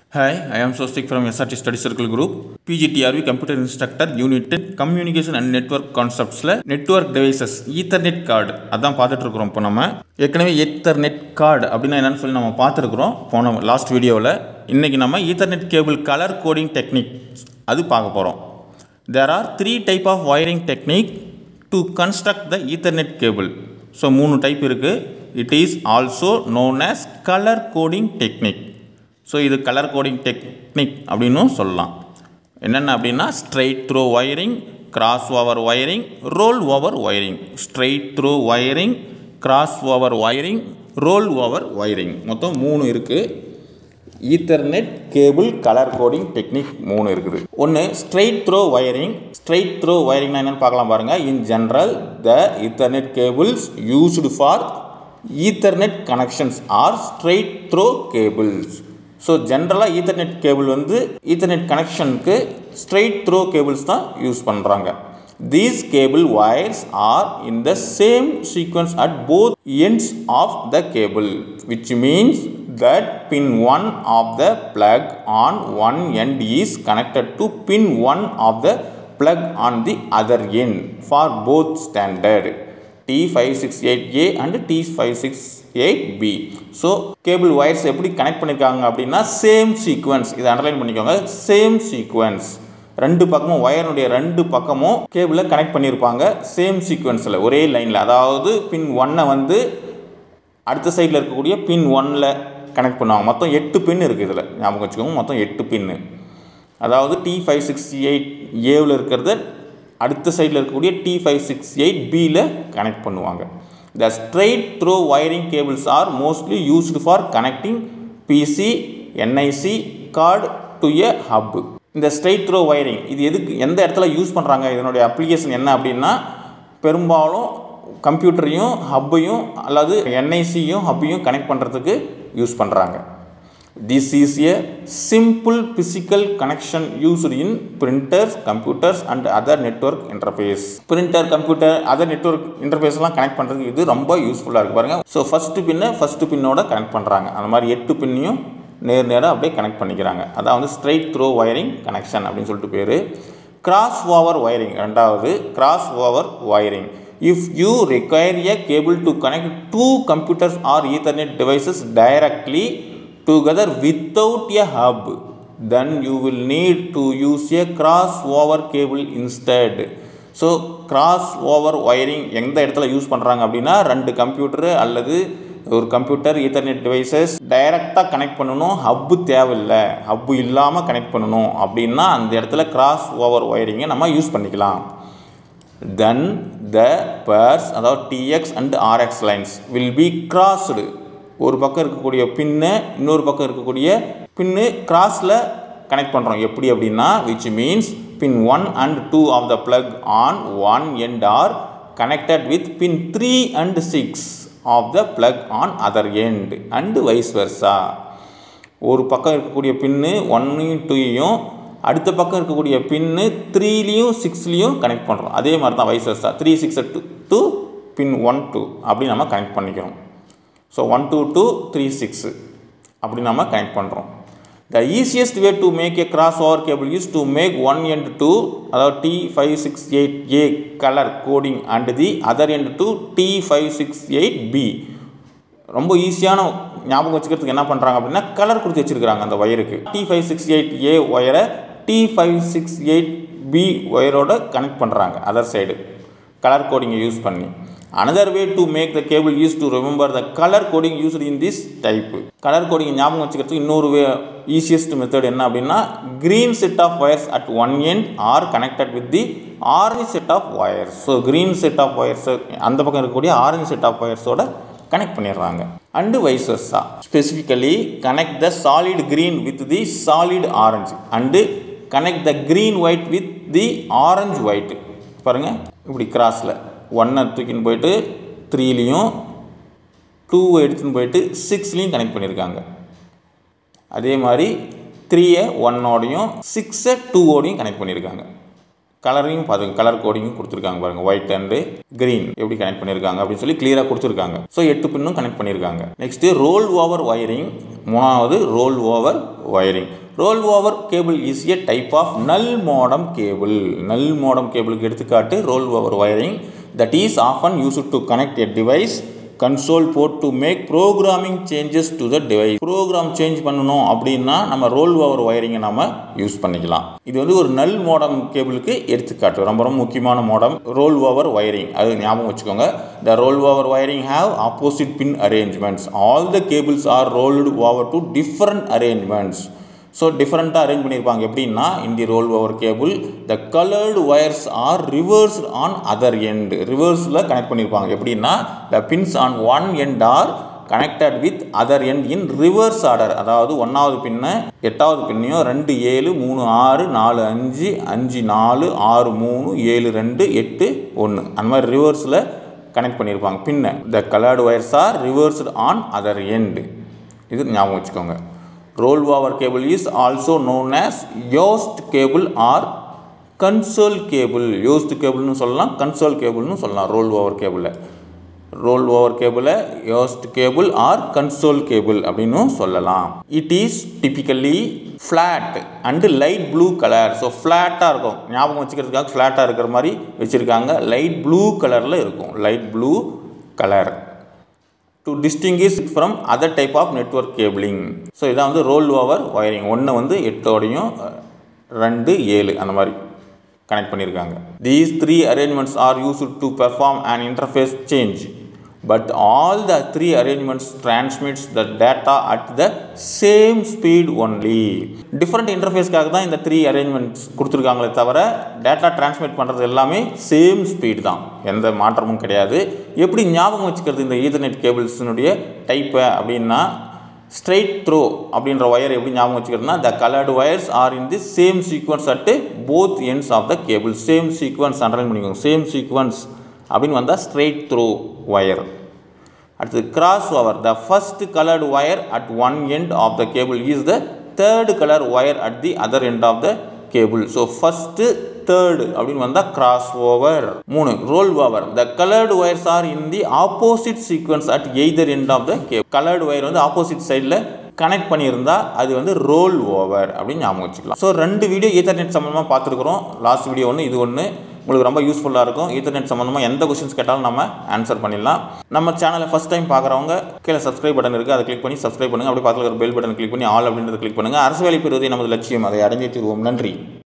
Hi, I am Sostik from SRT Study Circle Group. PGTRV Computer Instructor Unit 10 Communication and Network Conceptsல Network Devices Ethernet Card அதான் பார்த்துட்டு இருக்கிறோம் இப்போ நம்ம ஏற்கனவே Ethernet Card அப்படின்னா என்னன்னு சொல்லி நம்ம பார்த்துருக்குறோம் போன லாஸ்ட் வீடியோவில் இன்றைக்கி நம்ம Ethernet Cable Color Coding Technique அது பார்க்க போகிறோம் There are three type of wiring technique to construct the Ethernet cable. So மூணு டைப் இருக்குது it is also known as color coding technique so இது கலர் கோடிங் டெக்னிக் அப்படின்னும் சொல்லலாம் என்னென்ன அப்படின்னா straight through wiring cross over wiring roll over wiring straight through wiring cross over wiring roll over wiring மொத்தம் மூணு இருக்குது Ethernet cable colour coding technique மூணு இருக்குது ஒன்று straight through wiring straight through ஒயரிங்னா என்னென்னு பார்க்கலாம் பாருங்கள் in general the Ethernet cables used for ethernet connections are straight through cables so ஜென்ரலாக ஈத்தர்நெட் கேபிள் வந்து ஈத்தர்நெட் கனெக்ஷனுக்கு ஸ்ட்ரைட் த்ரோ கேபிள்ஸ் தான் யூஸ் பண்ணுறாங்க these cable wires are in the same sequence at both ends of the cable which means that pin 1 of the plug on one end is connected to pin 1 of the plug on the other end for both standard T568A and T568B so cable wires எப்படி connect பண்ணியிருக்காங்க அப்படின்னா same sequence இதை underline பண்ணிக்கோங்க same sequence ரெண்டு பக்கமும் ஒயருடைய ரெண்டு பக்கமும் கேபிளை connect பண்ணியிருப்பாங்க சேம் சீக்வன்ஸில் ஒரே லைனில் அதாவது பின் ஒன்னை வந்து அடுத்த சைடில் இருக்கக்கூடிய பின் ஒன்னில் கனெக்ட் பண்ணுவாங்க மொத்தம் எட்டு பின் இருக்குது இதில் ஞாபகம் வச்சுக்கோங்க மொத்தம் எட்டு பின்னு அதாவது டி ஃபைவ் சிக்ஸ்டி எயிட் ஏவில் இருக்கிறத அடுத்த சைடில் இருக்கக்கூடிய டி ஃபைவ் சிக்ஸ் எயிட் பியில் கனெக்ட் பண்ணுவாங்க the straight through wiring cables are mostly used for connecting PC NIC card to a hub இந்த ஸ்ட்ரைட் த்ரோ ஒயரிங் இது எதுக்கு எந்த இடத்துல யூஸ் பண்ணுறாங்க இதனுடைய அப்ளிகேஷன் என்ன அப்படின்னா பெரும்பாலும் கம்ப்யூட்டரையும் ஹப்பையும் அல்லது என்ஐசியும் ஹப்பையும் கனெக்ட் பண்ணுறதுக்கு யூஸ் பண்ணுறாங்க this is a simple physical connection used in printers computers and other network interface printer computer other network இன்டர்ஃபேஸ்லாம் கனெக்ட் பண்ணுறதுக்கு இது ரொம்ப யூஸ்ஃபுல்லாக இருக்குது பாருங்கள் ஸோ ஃபஸ்ட்டு பின்னை ஃபஸ்ட்டு பின்னோட கனெக்ட் பண்ணுறாங்க அந்த மாதிரி எட்டு பின்னையும் நேர் நேராக அப்படியே கனெக்ட் பண்ணிக்கிறாங்க அதான் வந்து ஸ்ட்ரைட் த்ரோ ஒயரிங் கனெக்ஷன் அப்படின்னு சொல்லிட்டு பேர் கிராஸ் ஓவர் ஒயரிங் ரெண்டாவது cross over wiring if you require a cable to connect two computers or ethernet devices directly together without a hub then you will need to use a crossover cable instead so cross over wiring எந்த இடத்துல use பண்ணுறாங்க அப்படின்னா ரெண்டு computer அல்லது ஒரு computer Ethernet devices டைரெக்டாக connect பண்ணணும் hub தேவையில்லை ஹப்பு இல்லாமல் கனெக்ட் பண்ணணும் அப்படின்னா அந்த இடத்துல கிராஸ் ஓவர் ஒயரிங்கை நம்ம யூஸ் பண்ணிக்கலாம் தென் த பேர்ஸ் அதாவது TX and RX lines will be crossed ஒரு பக்கம் இருக்கக்கூடிய பின்னு இன்னொரு பக்கம் இருக்கக்கூடிய பின்னு கிராஸில் கனெக்ட் பண்ணுறோம் எப்படி அப்படின்னா which means pin one and two of the plug on one end are connected with pin three and six of the plug on other end and vice versa ஒரு பக்கம் இருக்கக்கூடிய பின்னு ஒன்னையும் டூயையும் அடுத்த பக்கம் இருக்கக்கூடிய பின்னு த்ரீலேயும் சிக்ஸ்லேயும் கனெக்ட் பண்ணுறோம் அதே மாதிரி தான் vice versa three six two two pin one two அப்படி நம்ம கனெக்ட் பண்ணிக்கிறோம் so one two two three six அப்படி நம்ம கனெக்ட் பண்ணுறோம் the easiest way to make a cross over cable use to make one end to அதாவது T five six eight A colour coding and the other end to T five six eight B ரொம்ப ஈஸியான ஞாபகம் வச்சுக்கிறதுக்கு என்ன பண்ணுறாங்க அப்படின்னா colour கொடுத்து வச்சுருக்காங்க அந்த ஒயருக்கு T five six eight A ஒயரை T five six eight B ஒயரோட கனெக்ட் பண்ணுறாங்க அதர் சைடு கலர் கோடிங்கை யூஸ் பண்ணி another way to make the cable use to remember the colour coding use in this type colour coding ஞாபகம் வச்சுக்கிறதுக்கு இன்னொரு way easiest method என்ன அப்படின்னா green set of wires at one end are connected with the orange set of wires so green set of wires அந்த பக்கம் இருக்கக்கூடிய orange set of ஒயர்ஸோட connect பண்ணிடுறாங்க and vice versa specifically connect the solid green with the solid orange and connect the green white with the orange white பாருங்கள் இப்படி கிராஸில் ஒன்னை தூக்கின்னு போயிட்டு த்ரீலேயும் டூவை எடுத்துன்னு போயிட்டு சிக்ஸ்லேயும் கனெக்ட் பண்ணியிருக்காங்க அதே மாதிரி த்ரீயை ஒன்னோடையும் சிக்ஸை டூவோடையும் கனெக்ட் பண்ணியிருக்காங்க கலரையும் பார்த்துங்க கலர் கோடிங்கும் கொடுத்துருக்காங்க பாருங்க ஒயிட் அண்டு கிரீன் எப்படி கனெக்ட் பண்ணியிருக்காங்க அப்படின்னு சொல்லி கிளியராக கொடுத்துருக்காங்க ஸோ எட்டு பின்னும் கனெக்ட் பண்ணியிருக்காங்க நெக்ஸ்ட்டு ரோல் ஓவர் ஒயரிங் மூணாவது roll over wiring roll over cable is a type of null modem cable null modem கேபிளுக்கு எடுத்துக்காட்டு roll over wiring that is often use to connect a device console port to make programming changes to the device program change பண்ணணும் அப்படின்னா நம்ம role over ஒயரிங்கை நம்ம use பண்ணிக்கலாம் இது வந்து ஒரு நல் மோடம் கேபிளுக்கு எடுத்துக்காட்டு ரொம்ப ரொம்ப முக்கியமான மோடம் ரோல் ஓவர் ஒயரிங் அது ஞாபகம் வச்சுக்கோங்க the roll over wiring have opposite pin arrangements all the cables are rolled over to different arrangements so டிஃப்ரெண்ட்டாக அரேஞ்ச் பண்ணியிருப்பாங்க எப்படின்னா in the roll over cable the coloured wires are reverse on other end ரிவர்ஸில் connect பண்ணியிருப்பாங்க எப்படின்னா the pins on one end are connected with other end in reverse order அதாவது ஒன்றாவது பின்னை எட்டாவது பின்னையும் ரெண்டு ஏழு மூணு ஆறு நாலு அஞ்சு அஞ்சு நாலு ஆறு மூணு ஏழு ரெண்டு எட்டு ஒன்று அந்த மாதிரி ரிவர்ஸில் கனெக்ட் பண்ணியிருப்பாங்க பின்ன the coloured wires are reversed on other end இது ஞாபகம் வச்சுக்கோங்க roll over cable is also known as yoast cable or console cable yoast cableனு சொல்லலாம் console cableனு சொல்லலாம் roll over cable roll over cable yoast cable or console cable அப்படின்னு சொல்லலாம் it is typically flat and light blue color so ஃப்ளாட்டாக இருக்கும் ஞாபகம் வச்சுக்கிறதுக்காக ஃப்ளாட்டாக இருக்கிற மாதிரி வச்சுருக்காங்க லைட் ப்ளூ கலரில் இருக்கும் light blue colour to distinguish from other type of network cabling so இதான் வந்து ரோல் ஓவர் ஒயரிங் ஒன்று வந்து எட்டோடையும் ரெண்டு ஏழு அந்த மாதிரி கனெக்ட் பண்ணியிருக்காங்க these three arrangements are used to perform and interface change but all the three arrangements transmits the data at the same speed only different இன்டர்ஃபேஸ்க்காக தான் இந்த த்ரீ அரேஞ்ச்மெண்ட்ஸ் கொடுத்துருக்காங்களே தவிர டேட்டா டிரான்ஸ்மிட் பண்ணுறது எல்லாமே சேம் ஸ்பீட் தான் எந்த மாற்றமும் கிடையாது எப்படி ஞாபகம் வச்சுக்கிறது இந்த ஈதர்நெட் கேபிள்ஸினுடைய டைப்பை அப்படின்னா ஸ்ட்ரைட் த்ரோ அப்படின்ற ஒயர் எப்படி ஞாபகம் வச்சுக்கிறதுனா the coloured wires are in the same sequence at both ends of the cable same sequence underline பண்ணிக்கோங்க சேம் சீக்வன்ஸ் அப்படின்னு வந்தால் ஸ்ட்ரெயிட் த்ரோ ஒயர் அடுத்தது cross over the first coloured wire at one end of the cable is the third colour wire at the other end of the cable so first third அப்படின்னு வந்தால் cross over மூணு roll over the coloured wires are in the opposite sequence at either end of the cable coloured wire வந்து opposite சைடில் connect பண்ணியிருந்தா அது வந்து role over அப்படின்னு ஞாபகம் வச்சுக்கலாம் ஸோ ரெண்டு வீடியோ ஈத்தர்நெட் சம்மந்தமாக பார்த்துருக்குறோம் லாஸ்ட் வீடியோ ஒன்று இது ஒன்று உங்களுக்கு ரொம்ப யூஸ்ஃபுல்லாக இருக்கும் ஈத்தர்நெட் சம்மந்தமாக எந்த கொஸ்டின்ஸ் கேட்டாலும் நம்ம ஆன்சர் பண்ணிடலாம் நம்ம சேனலை ஃபஸ்ட் டைம் பார்க்குறவங்க கீழே சப்ஸ்கிரைப் பட்டன் இருக்குது அதை கிளிக் பண்ணி சப்ஸ்கிரைப் பண்ணுங்கள் அப்படி பக்கத்தில் இருக்கிற பெல் பட்டன் கிளிக் பண்ணி ஆல் அப்படின்றத கிளிக் பண்ணுங்கள் அரசு வேலை பெறுவதே நமது லட்சியம் அதை அடைஞ்சே தீர்வோம் நன்றி